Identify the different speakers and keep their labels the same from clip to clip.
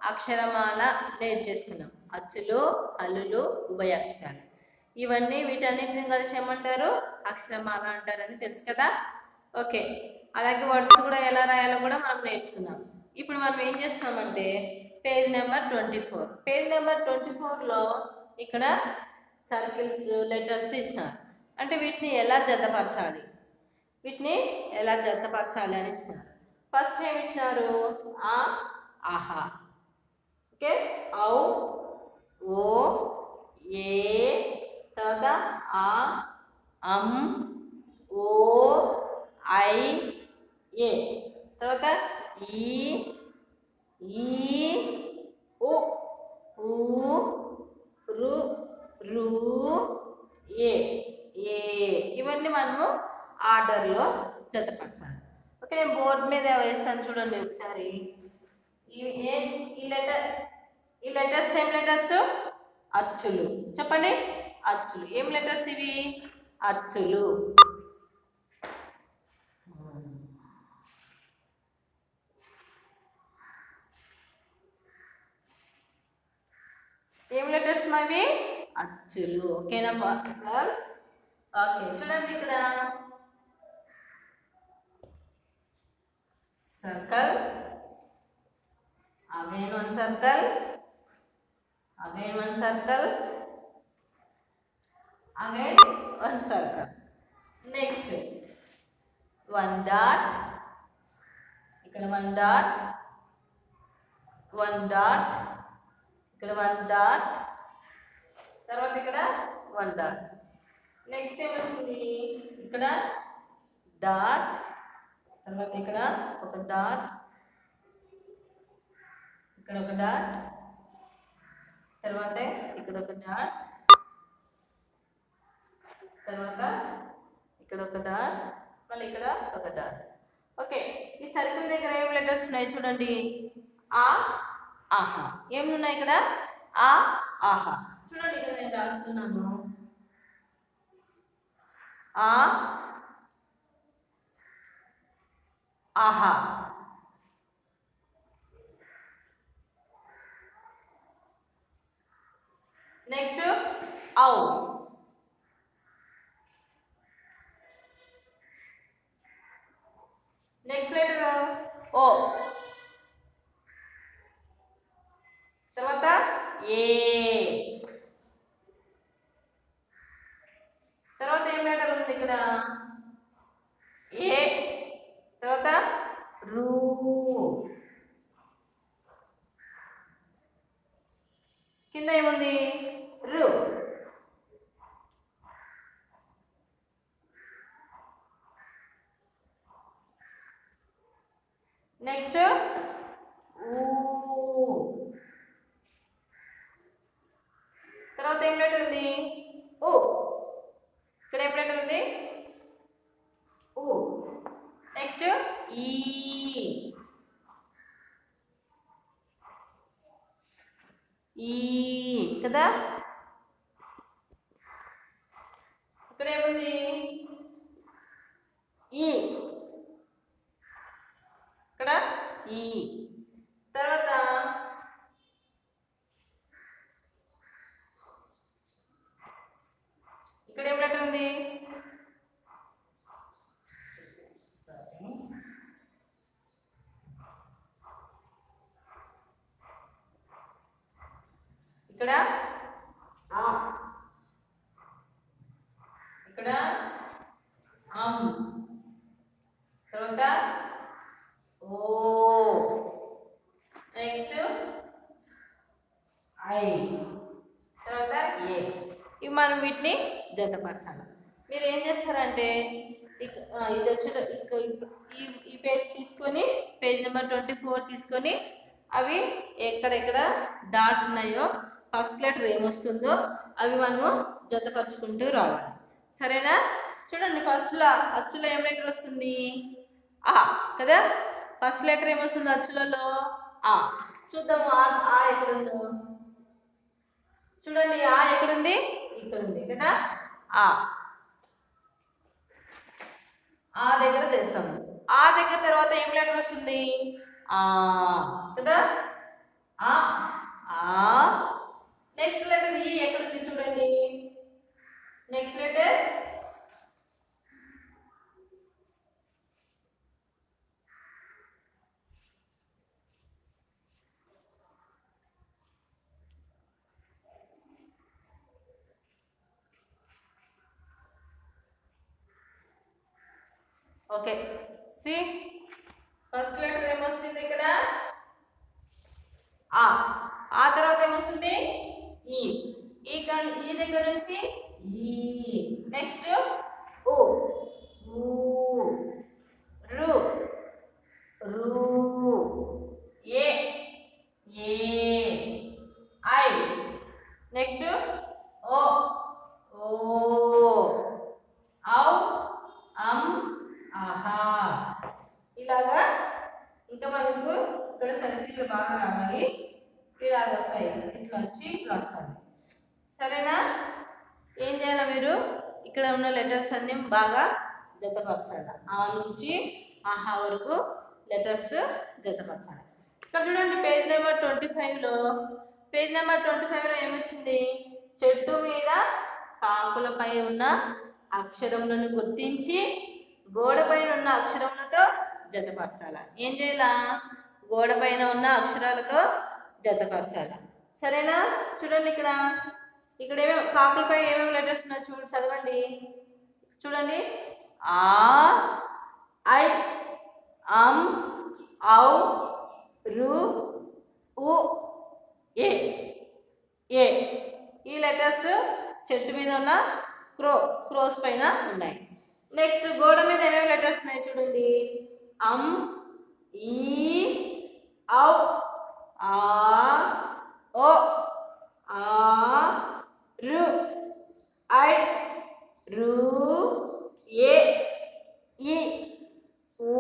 Speaker 1: అక్షరమాల నేర్చేసుకున్నాం అచ్చులు హల్లులు ఉభయాక్షరాలు ఇవన్నీ వీటన్నిటిని కలిసి ఏమంటారు అక్షరమాల అంటారని తెలుసు కదా ఓకే అలాగే వర్డ్స్ కూడా ఎలా రాయాలో కూడా మనం నేర్చుకున్నాం ఇప్పుడు మనం ఏం చేస్తున్నామంటే page number twenty four page number twenty ఫోర్లో ఇక్కడ సర్కిల్స్ లెటర్స్ ఇచ్చినారు అంటే వీటిని ఎలా జతపరచాలి వీటిని ఎలా జతపరచాలి అని ఇచ్చినారు ఫస్ట్ ఏమి ఇచ్చినారు ఆ ఆహా ఓకే ఔ ఓ ఏ తర్వాత ఆ అం ఓ ఐ ఏ తర్వాత ఈ ఈ ఉ ఊ రు రు ఏ ఏ ఇవన్నీ మనము ఆర్డర్లో జతపరచాలి ఓకే నేను బోర్డు మీద వేస్తాను చూడండి ఒకసారి ఇవి ఏ ఈ లెటర్ ఈ లెటర్స్ ఏం లెటర్స్ అచ్చులు చెప్పండి అచ్చులు ఏం లెటర్స్ ఇవి అచ్చులు ఏం లెటర్స్ మావి అచ్చులు ఓకేనా గర్ల్స్ ఓకే చూడండి ఇక్కడ circle again one circle again one circle again one circle next one dot ఇక్కడ వన్ డాట్ వన్ డాట్ ఇక్కడ వన్ డాట్ తర్వాత ఇక్కడ వన్ డాట్ నెక్స్ట్ ఏమొచ్చింది ఇక్కడ డాట్ తర్వాత ఇక్కడ ఒక డాట్ ఇక్కడ ఒక డాట్ తర్వాత ఇక్కడ ఒక డాట్ తర్వాత ఇక్కడ ఒక డాట్ మళ్ళీ ఇక్కడ ఒక డాట్ ఓకే ఈ సర్కిల్ దగ్గర ఏం లెటర్స్ ఉన్నాయి చూడండి ఆ ఆహా ఏమున్నాయి ఇక్కడ ఆ ఆహా చూడండి ఇక్కడ నేను రాస్తున్నాను ఆ ఆహా నెక్స్ట్ ఔ నెక్స్ట్ లెటర్ ఓ తర్వాత ఏ తర్వాత ఏం లెటర్ ఉంది ఇక్కడ ఏ తర్వాత రూ కింద ఏముంది రు నెక్స్ట్ ఊ తర్వాత ఏం లెటర్ ఉంది ఓ ఇక్కడ ఏం లెటర్ ఉంది ఊ నెక్స్ట్ ఈ ఈ కదా ఇక్కడ ఏముంది ఈ ఇక్కడ ఈ తర్వాత ఇక్కడ ఏం లెటర్ ఉంది ఇక్కడ ఆ ఇక్కడ అం తర్వాత ఓ నెక్స్ట్ ఐ తర్వాత ఏ ఇవి మనం వీటిని జతపరచాలి మీరు ఏం చేస్తారంటే ఇక- ఆ, ఇది వచ్చిన ఇక- ఈ ఈ పేజ్ తీసుకొని పేజ్ నెంబర్ ట్వంటీ ఫోర్ తీసుకొని అవి ఎక్కడెక్కడ డాట్స్ ఉన్నాయో ఫస్ట్ లెటర్ ఏమొస్తుందో అవి మనము జతపరుచుకుంటూ రావాలి సరేనా చూడండి ఫస్ట్లో అచ్చులో ఏం లెటర్ వస్తుంది ఆ కదా ఫస్ట్ లెటర్ ఏమొస్తుంది అచ్చులలో ఆ చూద్దాము ఆ ఆ ఎక్కడుందో చూడండి ఆ ఎక్కడుంది ఇక్కడ ఉంది కదా ఆ ఆ దగ్గర తెస్తాము ఆ దగ్గర తర్వాత ఏం లెటర్ వస్తుంది ఆ కదా ఆ ఓకే సి ఫస్ట్ లెటర్ ఏమొస్తుంది ఇక్కడ ఆ ఆ తర్వాత ఏమొస్తుంది ఈ ఈ కన్- ఈ దగ్గర నుంచి ఈ నెక్స్ట్ ఓ ఊ రు రు ఏ ఏ ఐ నెక్స్ట్ ఓ ఓ ఔ అం ఆహా ఇలాగా ఇంకా మనకు ఇక్కడ సర్కిల్ బాగా రావాలి ఇలా వస్తాయి ఇట్లా వచ్చి ఇట్లా వస్తాయి సరేనా ఏం చేయాలి మీరు ఇక్కడ ఉన్న లెటర్స్ అన్ని బాగా జతపరచాలి ఆ నుంచి ఆహా వరకు లెటర్స్ జతపరచాలి ఇక్కడ చూడండి పేజ్ నెంబర్ ట్వంటీ ఫైవ్లో పేజ్ నెంబర్ ట్వంటీ ఫైవ్లో ఏమొచ్చింది చెట్టు మీద కాకులపై ఉన్న అక్షరములను గుర్తించి గోడ పైన ఉన్న అక్షరములతో జతపరచాలి ఏం చేయాలా గోడ పైన ఉన్న అక్షరాలతో జతపరచాలి సరేనా చూడండి ఇక్కడ ఇక్కడ ఏమేమి కాకులపై ఏమేమి లెటర్స్ ఉన్నాయో చూడు చదవండి చూడండి ఆ ఐ అం ఔ రు ఉ ఏ ఏ ఈ లెటర్స్ చెట్టు మీద ఉన్న క్రో క్రోస్ పైన ఉన్నాయి నెక్స్ట్ గోడ మీద ఏమేమి లెటర్స్ ఉన్నాయి చూడండి అం ఈ ఔ ఆ ఓ ఆ రు ఐ రు ఏ ఈ ఊ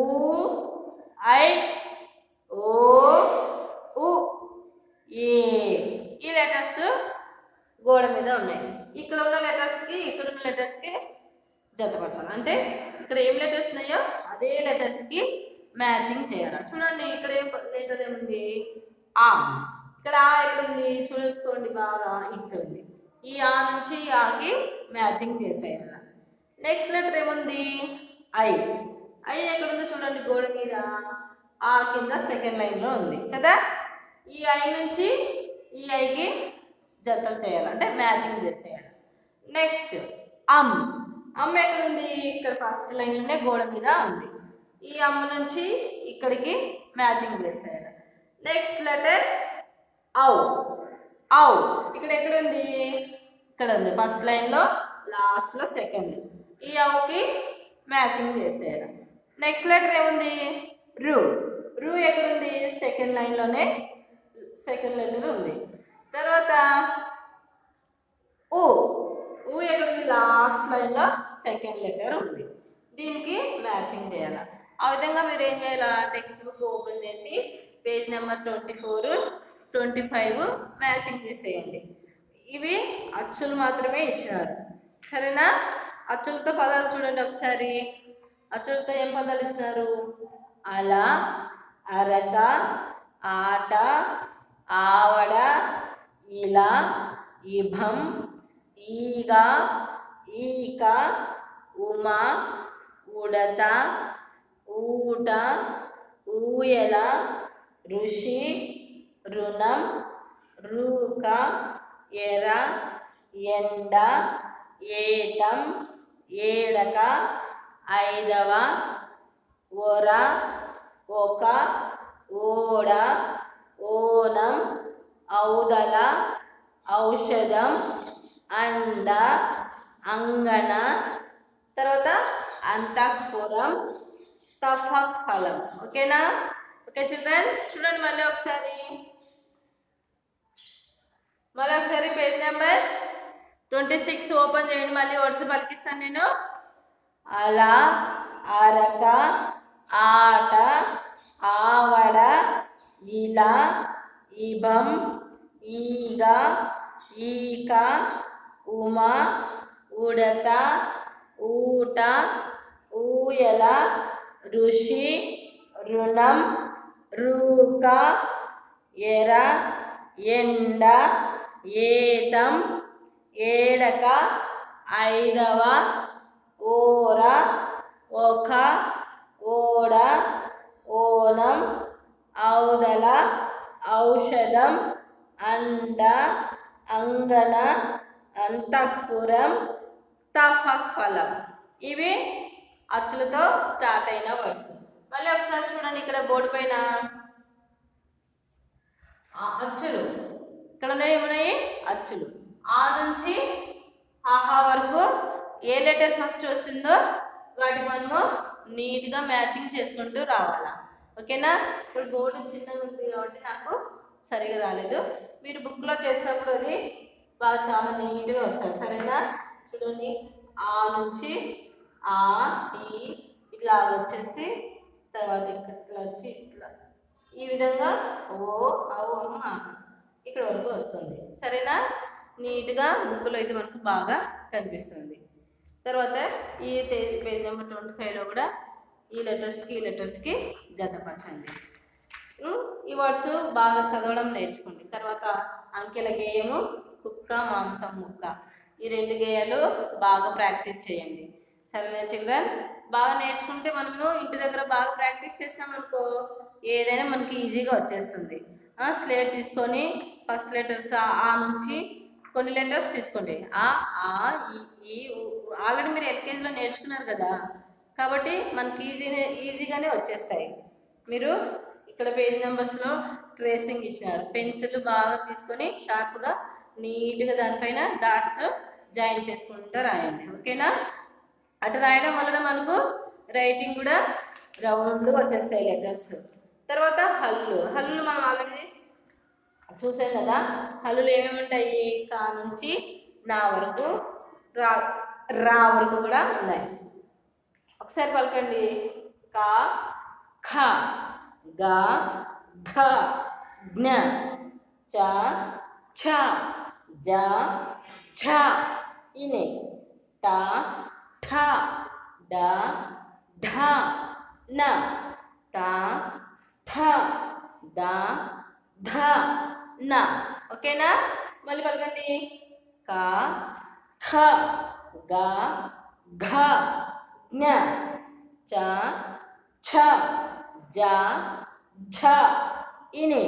Speaker 1: ఐ ఓ ఉ ఏ ఈ లెటర్స్ గోడ మీద ఉన్నాయి ఇక్కడ ఉన్న లెటర్స్కి ఇక్కడ ఉన్న లెటర్స్కి జతపరచాలి అంటే ఇక్కడ ఏం లెటర్స్ ఉన్నాయో అదే లెటర్స్కి మ్యాచింగ్ చేయాలి చూడండి ఇక్కడ ఏం లెటర్ ఏముంది ఆ ఇక్కడ ఆ ఎక్కడ ఉంది చూసుకోండి బాగా ఇక్కడ ఉంది ఈ ఆ నుంచి ఈ ఆకి మ్యాచింగ్ చేసేయాలి నెక్స్ట్ లెటర్ ఏముంది ఐ ఐ ఎక్కడ ఉందో చూడండి గోడ మీద ఆ కింద సెకండ్ లైన్లో ఉంది కదా ఈ ఐ నుంచి ఈ ఐకి జతలు చేయాలి అంటే మ్యాచింగ్ చేసేయాలి నెక్స్ట్ అమ్ అమ్మ ఎక్కడ ఉంది ఇక్కడ ఫస్ట్ లైన్లోనే గోడ మీద ఉంది ఈ అమ్మ నుంచి ఇక్కడికి మ్యాచింగ్ చేసేయాలి నెక్స్ట్ లెటర్ ఔ ఔ ఇక్కడ ఎక్కడ ఉంది ఇక్కడ ఉంది ఫస్ట్ లైన్లో లాస్ట్లో సెకండ్ ఈ ఔకి మ్యాచింగ్ చేసేయాలి నెక్స్ట్ లెటర్ ఏముంది రు రు ఎక్కడ ఉంది సెకండ్ లైన్లోనే సెకండ్ లెటర్ ఉంది తర్వాత ఊ ఊ ఎక్కడుంది లాస్ట్ లైన్లో సెకండ్ లెటర్ ఉంది దీనికి మ్యాచింగ్ చేయాలి ఆ విధంగా మీరు ఏం చేయాలి టెక్స్ట్ బుక్ ఓపెన్ చేసి page number twenty four twenty five matching చేసేయండి ఇవి అచ్చులు మాత్రమే ఇచ్చినారు సరేనా అచ్చులతో పదాలు చూడండి ఒకసారి అచ్చులతో ఏం పదాలు ఇచ్చినారు అలా అరక ఆట ఆవడ ఇలా ఇభం ఈగ ఈక ఉమ ఉడత ఊట ఊయల ఋషి రుణం రూక ఎర ఎండ ఏటం ఏడక ఐదవ ఒర ఒక ఓడ ఓనం ఔదల ఔషధం అండ అంగన తర్వాత అంతఃపురం తఫక్ ఫలం ఓకేనా ఓకే చిల్డ్రన్ చూడండి మళ్ళీ ఒకసారి మళ్ళీ ఒకసారి page number twenty six open చేయండి మళ్ళీ వర్డ్స్ పలికిస్తాను నేను అలా అరక ఆట ఆవడ ఇలా ఇభం ఈగ ఈక ఉమ ఉడత ఊట ఊయల ఋషి రుణం రూక ఎర ఎండ ఏతం ఏడక ఐదవ ఓర ఒక ఓడ ఓనం ఔదల ఔషధం అండ అంగన అంతఃపురం తఫక్ ఫలం ఇవి అచ్చులతో స్టార్ట్ అయిన వర్డ్స్ మళ్ళీ ఒకసారి చూడండి ఇక్కడ బోర్డు పైన ఆ అచ్చులు ఇక్కడ ఉన్నాయి ఏమున్నాయి అచ్చులు ఆ నుంచి ఆహా వరకు ఏ లెటర్ ఫస్ట్ వస్తుందో వాటికి మనము నీట్గా మ్యాచింగ్ చేసుకుంటూ రావాలా ఓకేనా ఇప్పుడు బోర్డు చిన్నగా ఉంది కాబట్టి నాకు సరిగా రాలేదు మీరు బుక్లో చేసినప్పుడు అది బాగా చాలా నీట్గా వస్తుంది సరేనా చూడండి ఆ నుంచి ఆ ఈ ఇట్లా వచ్చేసి తర్వాత ఇక్కడ ఇట్లా వచ్చి ఇట్లా ఈ విధంగా ఓ అవు అమ్మ ఇక్కడ వరకు వస్తుంది సరేనా నీట్గా బుక్లో అయితే మనకు బాగా కనిపిస్తుంది తర్వాత ఈ పేజ్ పేజ్ నెంబర్ ట్వంటీ ఫైవ్లో కూడా ఈ లెటర్స్కి ఈ లెటర్స్కి జతపరచండి ఉం? ఈ వర్డ్స్ బాగా చదవడం నేర్చుకోండి తర్వాత అంకెల గేయము కుక్క మాంసం ముక్క ఈ రెండు గేయాలు బాగా ప్రాక్టీస్ చేయండి సరేనా చిల్డ్రన్ బాగా నేర్చుకుంటే మనము ఇంటి దగ్గర బాగా ప్రాక్టీస్ చేసినామనుకో ఏదైనా మనకి ఈజీగా వచ్చేస్తుంది స్లేట్ తీసుకొని ఫస్ట్ లెటర్స్ ఆ నుంచి కొన్ని లెటర్స్ తీసుకోండి ఆ ఆ ఈ ఈ ఆల్రెడీ మీరు ఎల్కేజీలో నేర్చుకున్నారు కదా కాబట్టి మనకి ఈజీ ఈజీగానే వచ్చేస్తాయి మీరు ఇక్కడ పేజ్ నెంబర్స్లో ట్రేసింగ్ ఇచ్చినారు పెన్సిల్ బాగా తీసుకొని షార్ప్గా నీట్గా దానిపైన డాట్స్ జాయిన్ చేసుకుంటూ రాయండి ఓకేనా అటు రాయడం వలన మనకు రైటింగ్ కూడా రౌండ్గా వచ్చేస్తాయి లెటర్స్ తర్వాత హల్లు హల్లు మనం ఆల్రెడీ చూసాం కదా హల్లులు ఏమేమి ఉంటాయి కా నుంచి నా వరకు రా రా వరకు కూడా ఉన్నాయి ఒకసారి పలకండి కా ఖ గ ఘ జ్ఞ చ ఛ జ ఝ ఇనే ట ఠ డ ఢ న ట ఠ ద ధ న ఓకేనా మళ్ళీ పలకండి క ఖ గ ఘ జ్ఞ చ ఛ జ ఝ ఇని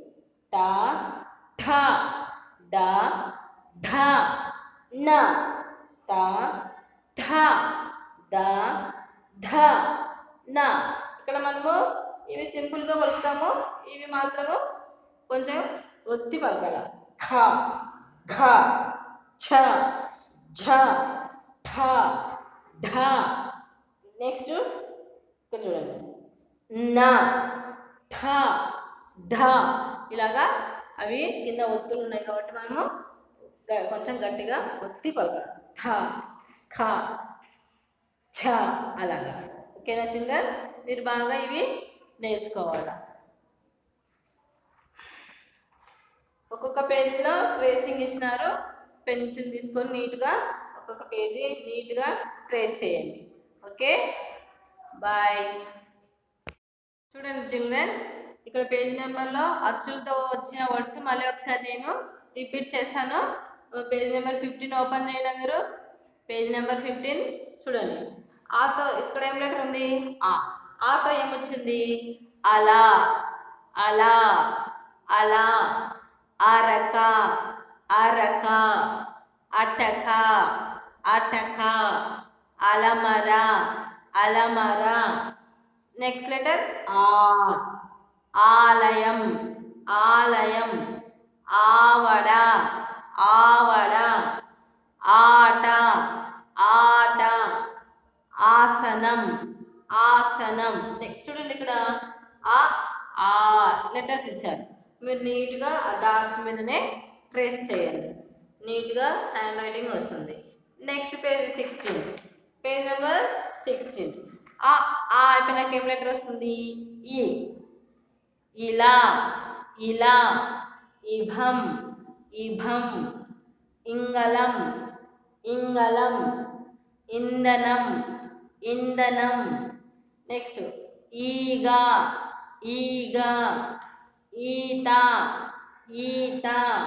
Speaker 1: ట ఠ డ ఢ న త ఠ ద ధ న ఇక్కడ మనము ఇవి సింపుల్గా పలుకుతాము ఇవి మాత్రము కొంచెం ఒత్తి పలకాల ఖ ఘ ఛ ఝ ఠ ఢ నెక్స్ట్ ఇక్కడ చూడండి న థ ధ ఇలాగా అవి కింద ఒత్తులు ఉన్నాయి కాబట్టి మనము గ- కొంచెం గట్టిగా ఒత్తి పలకాలి థ ఖ ఛ అలాగా ఓకేనా చిల్డ్రన్ మీరు బాగా ఇవి నేర్చుకోవాలా ఒక్కొక్క పేజీలో ట్రేసింగ్ ఇచ్చినారు పెన్సిల్ తీసుకొని నీట్గా ఒక్కొక్క పేజీ నీట్గా ట్రేస్ చేయండి ఓకే బాయ్ చూడండి చిల్డ్రన్ ఇక్కడ పేజ్ నెంబర్లో అచ్చులతో వచ్చిన వర్డ్స్ మళ్ళీ ఒకసారి నేను రిపీట్ చేశాను పేజ్ నెంబర్ ఫిఫ్టీన్ ఓపెన్ చేయండి అందరూ పేజ్ నెంబర్ ఫిఫ్టీన్ చూడండి ఆతో ఇక్కడ ఏం లెటర్ ఉంది ఆ ఆతో ఏమొచ్చింది అలా అలా అలా అరక అరక అటక అటక అలమర అలమర నెక్స్ట్ లెటర్ ఆ ఆలయం ఆలయం ఆవడ ఆవడ ఆట ఆట ఆసనం ఆసనం నెక్స్ట్ చూడండి ఇక్కడ ఆ ఆ లెటర్స్ ఇచ్చారు మీరు నీట్గా ఆ డాట్స్ మీదనే ట్రేస్ చేయండి నీట్గా హ్యాండ్ రైటింగ్ వస్తుంది next page sixteen page number sixteen ఆ ఆ అయిపోయినాక ఏం లెటర్ వస్తుంది ఈ ఇలా ఇలా ఇభం ఇభం ఇంగళం ఇంగళం ఇంధనం ఇంధనం నెక్స్ట్ ఈగ ఈగ ఈత ఈత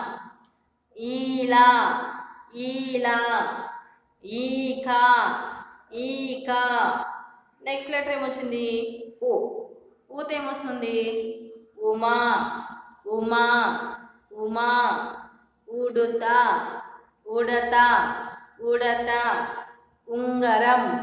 Speaker 1: ఈల ఈల ఈక ఈక నెక్స్ట్ లెటర్ ఏమొచ్చింది ఊ ఊత ఏమొస్తుంది ఉమా ఉమా ఉమా ఉడుత ఉడత ఉడత ఉంగరం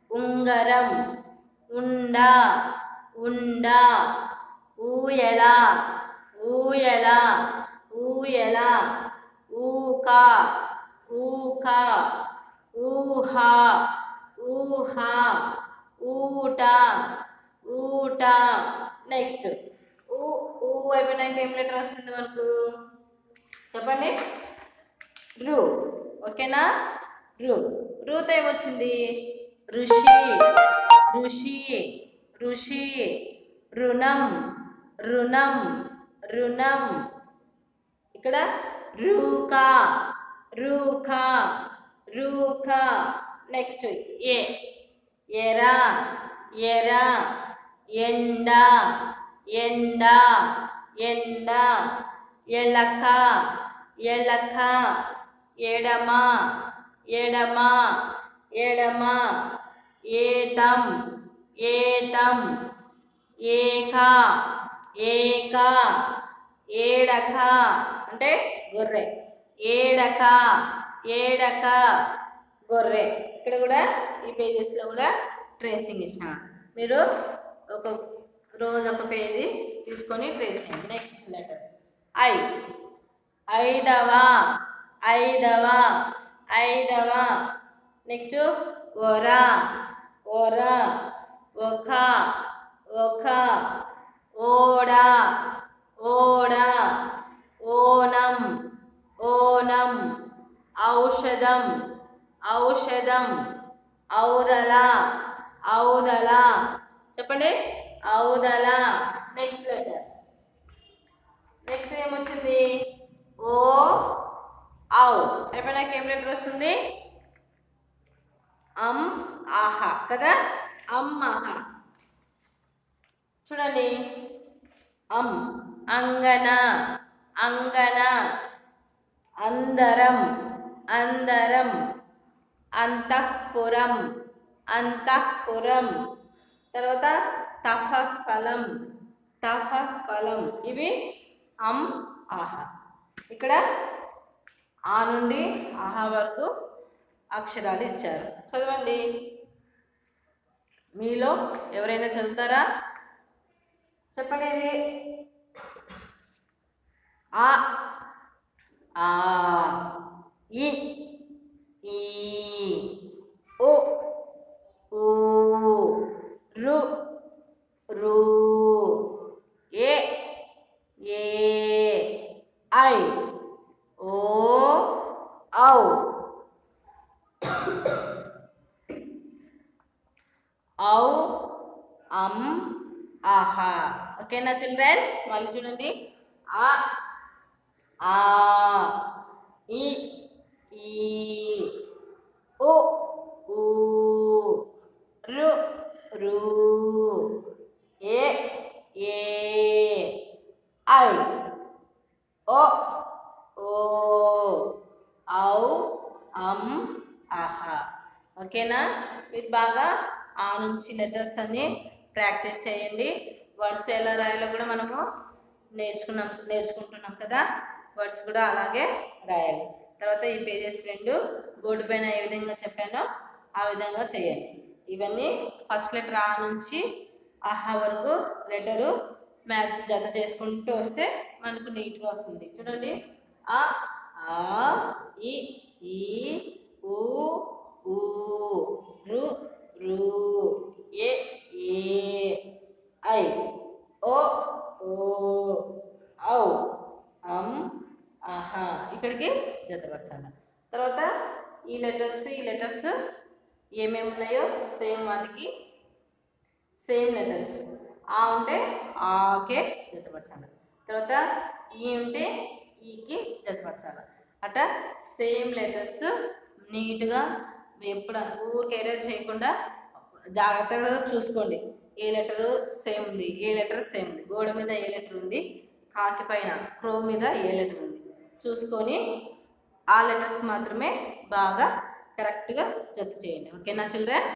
Speaker 1: ఉంగరం ఉండ ఉండ ఊయల ఊయల ఊయల ఊక ఊక ఊహ ఊహ ఊట ఊట నెక్స్ట్ ఊ ఊ అయిపోయినాక ఏం లెటర్ వస్తుంది మనకు చెప్పండి రు ఓకేనా రు రూతో ఏమొచ్చింది ఋషి ఋషి ఋషి రుణం రుణం రుణం ఇక్కడ రూక రూక రూక నెక్స్ట్ ఏ ఎరా ఎరా ఎండ ఎండ ఎండ ఎలక ఎలక ఎడమ ఎడమ ఎడమ ఏతం ఏతం ఏక ఏక ఏడక అంటే గొర్రె ఏడక ఏడక గొర్రె ఇక్కడ కూడా ఈ పేజెస్లో కూడా ట్రేసింగ్ ఇచ్చిన మీరు ఒక రోజు ఒక పేజీ తీసుకొని ట్రేస్ చేయండి నెక్స్ట్ లెటర్ ఐ ఐదవ ఐదవ ఐదవ నెక్స్ట్ ఒర ఒర ఒక ఒక ఓడ ఓడ ఓనం ఓనం ఔషధం ఔషధం ఔదల ఔదల చెప్పండి ఔదల నెక్స్ట్ లెటర్ నెక్స్ట్ ఏమొచ్చింది ఓ ఔ అయిపోయినాక ఏం లెటర్ వస్తుంది అమ్ ఆహా కదా అమ్ ఆహా చూడండి అమ్ అంగన అంగన అందరం అందరం అంతఃపురం అంతఃపురం తర్వాత తఫ ఫలం తఫ ఫలం ఇవి అమ్ ఆహా ఇక్కడ ఆ నుండి ఆహా వరకు అక్షరాలు ఇచ్చారు చదవండి మీలో ఎవరైనా చదువుతారా చెప్పండి ఇది ఆ ఆ ఈ ఈ ఓ ఊ రు రు ఏ ఏ ఐ ఓ ఔ ఔ అమ్ ఆహా ఓకేనా చిల్డ్రన్ మళ్ళీ చూడండి ఆ ఆ ఈ ఈ ఓ ఊ రు రు ఏ ఏ ఐ ఓ ఓ ఔ అమ్ ఆహా ఓకేనా మీరు బాగా ఆ నుంచి లెటర్స్ అన్ని ప్రాక్టీస్ చేయండి వర్డ్స్ ఎలా రాయాలో కూడా మనము నేర్చుకున్నాం నేర్చుకుంటున్నాం కదా వర్డ్స్ కూడా అలాగే రాయాలి తర్వాత ఈ పేజెస్ రెండు బోర్డు పైన ఏ విధంగా చెప్పానో ఆ విధంగా చేయండి ఇవన్నీ ఫస్ట్ లెటర్ ఆ నుంచి ఆహా వరకు లెటరు మ్యాచ్ జత చేసుకుంటూ వస్తే మనకు నీట్గా వస్తుంది చూడండి ఆ ఆ ఈ ఈ ఊ ఊ రు రు ఏ ఏ ఐ ఓ ఓ ఔ అమ్ ఆహా ఇక్కడికి జతపరచాలి తర్వాత ఈ లెటర్స్ ఈ లెటర్స్ ఏమేమి ఉన్నాయో సేమ్ వాటికి సేమ్ లెటర్స్ ఆ ఉంటే ఆకే జతపరచాలి తర్వాత ఈ ఉంటే ఈకి జతపరచాలి అట్లా సేమ్ లెటర్స్ నీట్గా ఎప్పుడు ఊరికి ఎరేజ్ చేయకుండా జాగ్రత్తగా చూసుకోండి ఏ లెటర్ సేమ్ ఉంది ఏ లెటర్ సేమ్ ఉంది గోడ మీద ఏ లెటర్ ఉంది కాకి పైన క్రో మీద ఏ లెటర్ ఉంది చూసుకొని ఆ లెటర్స్ మాత్రమే బాగా కరెక్ట్గా జత చేయండి ఓకేనా చిల్డ్రన్